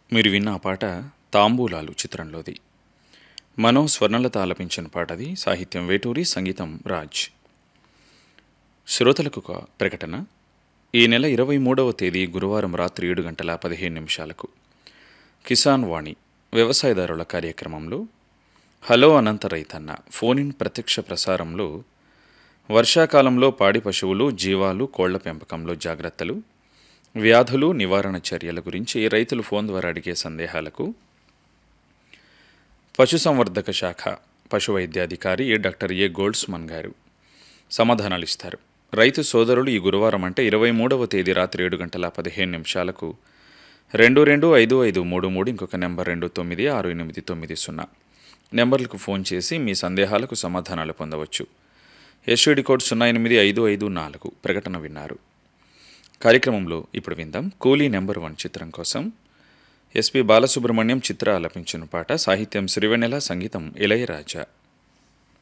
మీరు విన్న ఆ పాట తాంబూలాలు చిత్రంలోది మనో స్వర్ణలత ఆలపించిన పాటది సాహిత్యం వేటూరి సంగీతం రాజ్ శ్రోతలకు ఒక ప్రకటన ఈ నెల ఇరవై మూడవ తేదీ గురువారం రాత్రి ఏడు గంటల పదిహేను నిమిషాలకు కిసాన్ వాణి వ్యవసాయదారుల కార్యక్రమంలో హలో అనంత రైతన్న ఫోన్ ఇన్ ప్రత్యక్ష ప్రసారంలో వర్షాకాలంలో పాడి పశువులు జీవాలు కోళ్ల పెంపకంలో జాగ్రత్తలు వ్యాధులు నివారణ చర్యల గురించి రైతులు ఫోన్ ద్వారా అడిగే సందేహాలకు పశుసంవర్ధక శాఖ పశు వైద్యాధికారి డాక్టర్ ఏ గోల్డ్స్మన్ గారు సమాధానాలు ఇస్తారు రైతు సోదరులు ఈ గురువారం అంటే ఇరవై మూడవ తేదీ రాత్రి ఏడు గంటల పదిహేను నిమిషాలకు రెండు రెండు ఐదు ఐదు మూడు మూడు ఇంకొక నెంబర్ రెండు తొమ్మిది ఆరు ఎనిమిది తొమ్మిది సున్నా నెంబర్లకు ఫోన్ చేసి మీ సందేహాలకు సమాధానాలు పొందవచ్చు ఎస్యూడి కోడ్ సున్నా ఎనిమిది ఐదు ఐదు నాలుగు ప్రకటన విన్నారు కార్యక్రమంలో ఇప్పుడు విందాం కూలీ నెంబర్ వన్ చిత్రం కోసం ఎస్పి బాలసుబ్రహ్మణ్యం చిత్ర ఆలపించిన పాట సాహిత్యం సిరివెన్నెల సంగీతం ఇళయరాజా